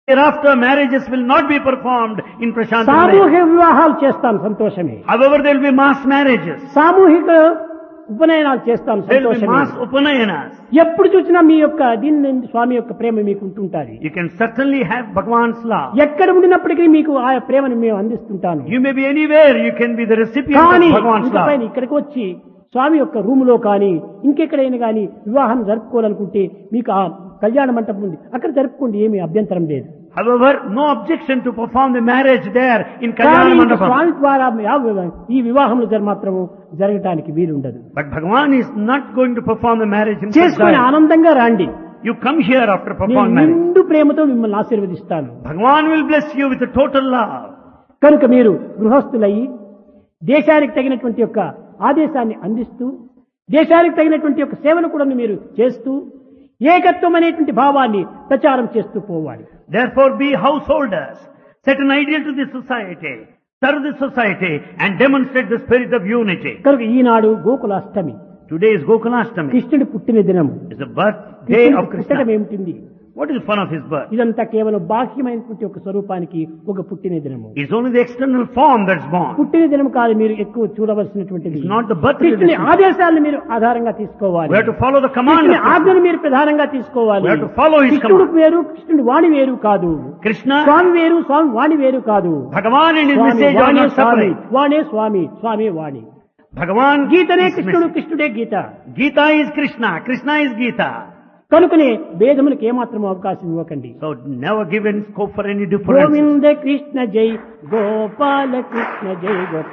Hereafter, marriages will not be performed in Prashant సామూహిక వివాహాలు చేస్తాం సంతోషమే However, there will be mass marriages. సామూహిక ఉపనయనాలు చేస్తాం There will be సంతోషమే mass upanayanas. ఎప్పుడు చూసినా మీ యొక్క దీని స్వామి యొక్క ప్రేమ మీకు ఉంటుంటాది You can certainly have Bhagwan's love. ఎక్కడ ఉండినప్పటికీ మీకు ఆ ప్రేమను మేము అందిస్తుంటాను You may be anywhere, you can be the recipient కానీ of Bhagwan's ఇంక పైన love. ఇక్కడికి వచ్చి స్వామి యొక్క రూములో కానీ ఇంకెక్కడైనా కానీ వివాహం జరుపుకోవాలనుకుంటే మీకు ఆ కళ్యాణ మంటపం ఉంది అక్కడ జరుపుకోండి ఏమీ అభ్యంతరం లేదు However, no objection to perform the marriage there in కానీ Kalyana ఇంక Mandapam. స్వామి ద్వారా ఆ- ఈ వివాహములు జర మాత్రము జరగటానికి వీలుండదు But Bhagwan is not going to perform the marriage in చేసుకుని Kalyana. ఆనందంగా రాండి You come here after నేను performing marriage. నిండు ప్రేమతో మిమ్మల్ని ఆశీర్వదిస్తాను Bhagwan will bless you with a total love. కనుక మీరు గృహస్థులయ్యి దేశానికి తగినటువంటి యొక్క ఆదేశాన్ని అందిస్తూ దేశానికి తగినటువంటి యొక్క సేవను కూడా మీరు చేస్తూ ఏకత్వం అనేటువంటి భావాన్ని ప్రచారం చేస్తూ పోవాలి Therefore, be householders. Set an ideal to the society. Serve the society and demonstrate the spirit of unity. కనుక ఈనాడు గోకులాష్టమి Today is Gokulashtami. కృష్ణుడి పుట్టిన దినము It's the birthday కృష్ణుడు of పుట్టడం Krishna. ఏమిటింది What is the fun of his birth? ఇదంతా కేవలం బాహ్యమైనటువంటి ఒక స్వరూపానికి ఒక పుట్టిన దినము It's only the external form that's born. పుట్టిన దినం కాదు మీరు ఎక్కువ చూడవలసినటువంటిది It's not the birth కృష్ణుని tradition. ఆదేశాలను మీరు ఆధారంగా తీసుకోవాలి We have to follow the command కృష్ణుని of Krishna. ఆజ్ఞను మీరు ప్రధానంగా తీసుకోవాలి We have to follow his కృష్ణుడు command. వేరు కృష్ణుడు వాణి వేరు కాదు Krishna, స్వామి వేరు స్వామి వాణి వేరు కాదు Bhagavan and his Swamy message are వాణే not Swamy separate. వాణే Swamy Swamy Vani Bhagavan గీతనే is కృష్ణుడు message. కృష్ణుడే గీత Gita is Krishna. Krishna is Gita. కనుకనే భేదములకు ఏమాత్రం అవకాశం ఇవ్వకండి So never give any scope for any difference. Govinda Krishna జై గోపాల కృష్ణ జై గోపాల